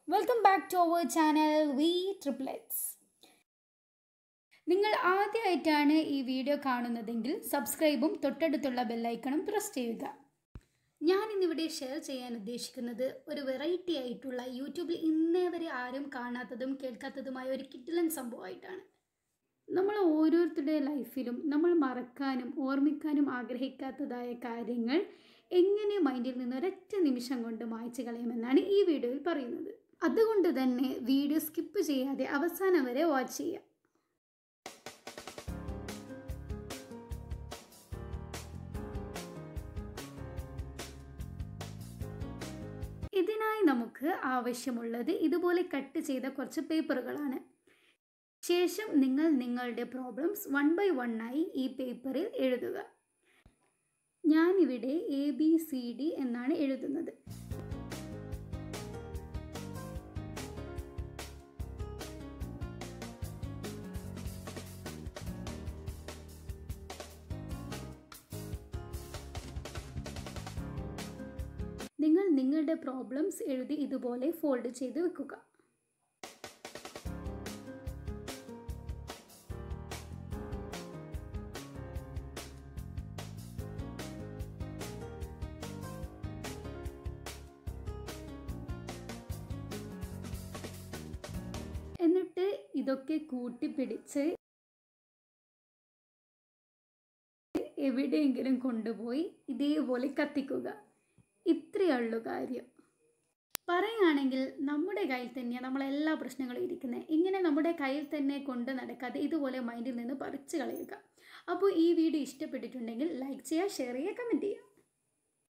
welcome back to our channel we triplets നിങ്ങൾ ആദ്യമായിട്ടാണ് ഈ വീഡിയോ കാണുന്നതെങ്കിൽ സബ്സ്ക്രൈബും തൊട്ടടുത്തുള്ള ബെല്ലൈക്കണും പ്രസ് ചെയ്യുക ഞാൻ ഇന്നിവിടെ ഷെയർ ചെയ്യാൻ ഉദ്ദേശിക്കുന്നത് ഒരു വെറൈറ്റി ആയിട്ടുള്ള യൂട്യൂബിൽ ഇന്നേ വരെ ആരും കാണാത്തതും കേൾക്കാത്തതുമായ ഒരു കിഡിലൻ സംഭവമായിട്ടാണ് നമ്മൾ ഓരോരുത്തരുടെ ലൈഫിലും നമ്മൾ മറക്കാനും ഓർമ്മിക്കാനും ആഗ്രഹിക്കാത്തതായ കാര്യങ്ങൾ എങ്ങനെ മൈൻഡിൽ നിന്ന് ഒരൊറ്റ നിമിഷം കൊണ്ട് മായ്ച്ചു കളയുമെന്നാണ് ഈ വീഡിയോയിൽ പറയുന്നത് അതുകൊണ്ട് തന്നെ വീഡിയോ സ്കിപ്പ് ചെയ്യാതെ അവസാനം വരെ വാച്ച് ചെയ്യാം ഇതിനായി നമുക്ക് ആവശ്യമുള്ളത് ഇതുപോലെ കട്ട് ചെയ്ത കുറച്ച് പേപ്പറുകളാണ് ശേഷം നിങ്ങൾ നിങ്ങളുടെ പ്രോബ്ലംസ് വൺ ബൈ വൺ ആയി ഈ പേപ്പറിൽ എഴുതുക ഞാനിവിടെ എ ബി സി ഡി എന്നാണ് എഴുതുന്നത് നിങ്ങൾ നിങ്ങളുടെ പ്രോബ്ലംസ് എഴുതി ഇതുപോലെ ഫോൾഡ് ചെയ്ത് വെക്കുക എന്നിട്ട് ഇതൊക്കെ കൂട്ടിപ്പിടിച്ച് എവിടെയെങ്കിലും കൊണ്ടുപോയി ഇതേപോലെ കത്തിക്കുക ഇത്രയുള്ളൂ കാര്യം പറയുകയാണെങ്കിൽ നമ്മുടെ കയ്യിൽ തന്നെയാണ് നമ്മളെല്ലാ പ്രശ്നങ്ങളും ഇരിക്കുന്നത് ഇങ്ങനെ നമ്മുടെ കയ്യിൽ തന്നെ കൊണ്ട് നടക്കാതെ ഇതുപോലെ മൈൻഡിൽ നിന്ന് പറിച്ചു കളയുക അപ്പോൾ ഈ വീഡിയോ ഇഷ്ടപ്പെട്ടിട്ടുണ്ടെങ്കിൽ ലൈക്ക് ചെയ്യുക ഷെയർ ചെയ്യുക കമൻറ്റ് ചെയ്യുക